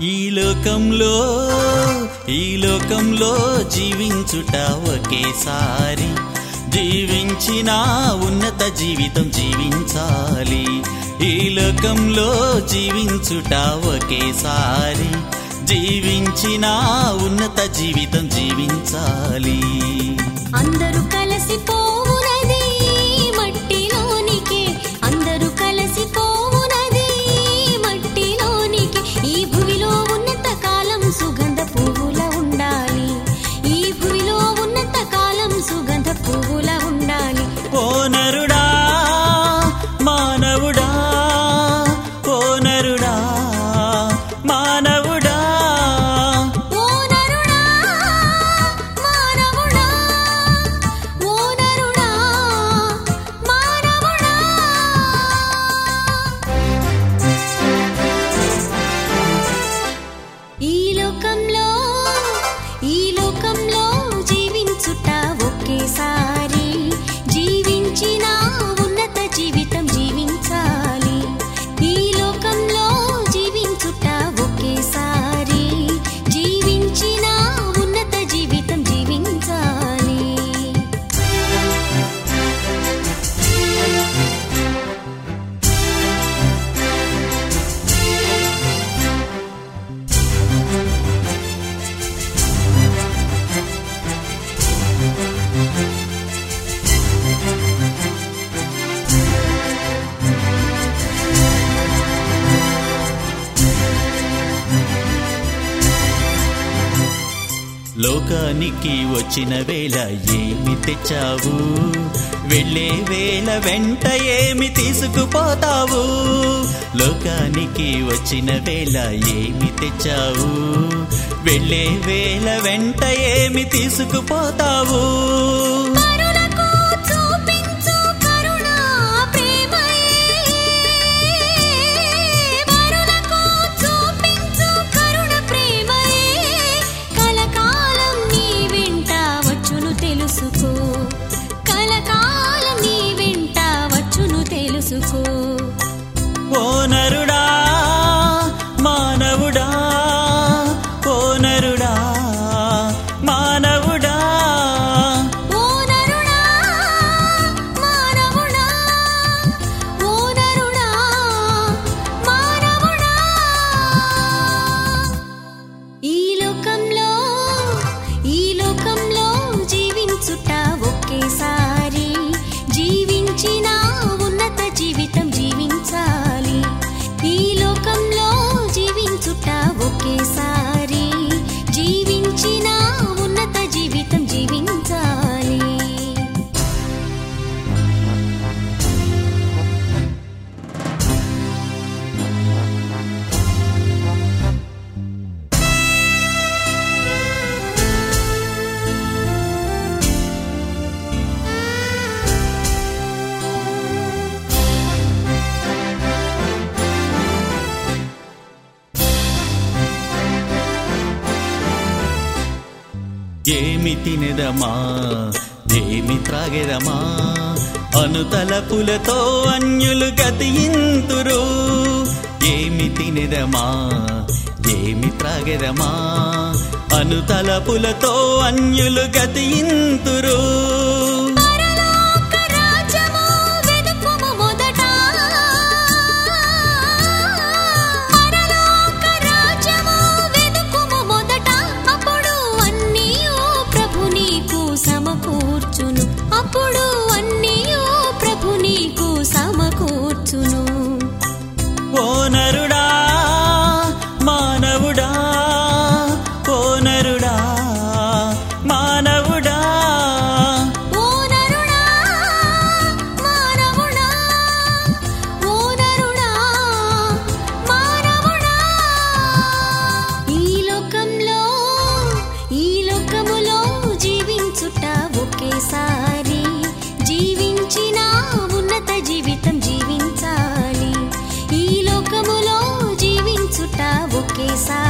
ఈ లోకంలో ఈ లోకంలో జీవించుట ఒకేసారి జీవించిన ఉన్నత జీవితం జీవించాలి ఈ లోకంలో జీవించుట ఒకేసారి జీవించిన ఉన్నత జీవితం జీవించాలి అందరూ కలిసి పోవునది మట్టిలోనికి అందరూ కలిసి పోవునది మట్టిలోనికి ఈ భూమిలో ఉన్నత కాలం సుగంధ పువ్వుల ఉండాలి ఈ భూమిలో ఉన్నత కాలం సుగంధ పువ్వుల ఉండాలి ఓ నరుడా మానవుడా ఓ నరుడా మానవుడా ఓ నరుడా మానవుడా ఓ నరుడా మానవుడా ఈ లోకంలో ఈ లోకంలో జీవించుట ఒకేసారి జీవించిన ఉన్నత జీవితం జీవించాలి ఈ లోకంలో జీవించుట ఒకేసారి జీవించిన ఉన్నత జీవితం జీవించాలి లోకానికి వచ్చిన వేళ ఏమి తెచ్చావు వెళ్ళే వేళ వెంట ఏమి తీసుకుపోతావు లోకానికి వచ్చిన వేళ ఏమి తెచ్చావు వెళ్ళే వేళ వెంట ఏమి తీసుకుపోతావు కరుణకు చూపించు కరుణ ప్రేమయే వరులకు చూపించు కరుణ ప్రేమయే కలకాలం నీ వెంట వచ్చును తెలుసుకో కలకాలం నీ వెంట వచ్చును తెలుసుకో ఓ నరుడా మానవుడా ఓ నరుడా మానవుడా ఓ నరుడా మానవుడా ఓ నరుడా మానవుడా ఈ లోకంలో ఈ లోకంలో జీవించుట ఒకేసారి జీవించిన ఉన్నత జీవితం జీవించాలి ఈ లోకంలో జీవించుట ఒకేసారి జీవించిన ఉన్నత జీవితం జీవించాలి ఏమి తినదమా ఏమి త్రాగెదమా అనుతలపులతో అన్యులు గతియింతురు ఏమి తినదమా ఏమి త్రాగెదమా అనుతలపులతో అన్యులు గతియింతురు పరలోక రాజ్యము వెదుకుము మొదట పరలోక రాజ్యము వెదుకుము మొదట అప్పుడు అన్నీయు ప్రభు నీకు సమకూర్చును అప్పుడు అన్నీయు ప్రభు నీకు సమకూర్చును ఓ నరుడా మానవుడా ఓ నరుడా మానవుడా ఓ నరుడా మానవుడా ఓ నరుడా మానవుడా ఈ లోకంలో ఈ లోకములో జీవించుట ఒకేసారి జీవించిన ఉన్నత జీవితం జీవించాలి ఈ లోకములో జీవించుట ఒకేసారి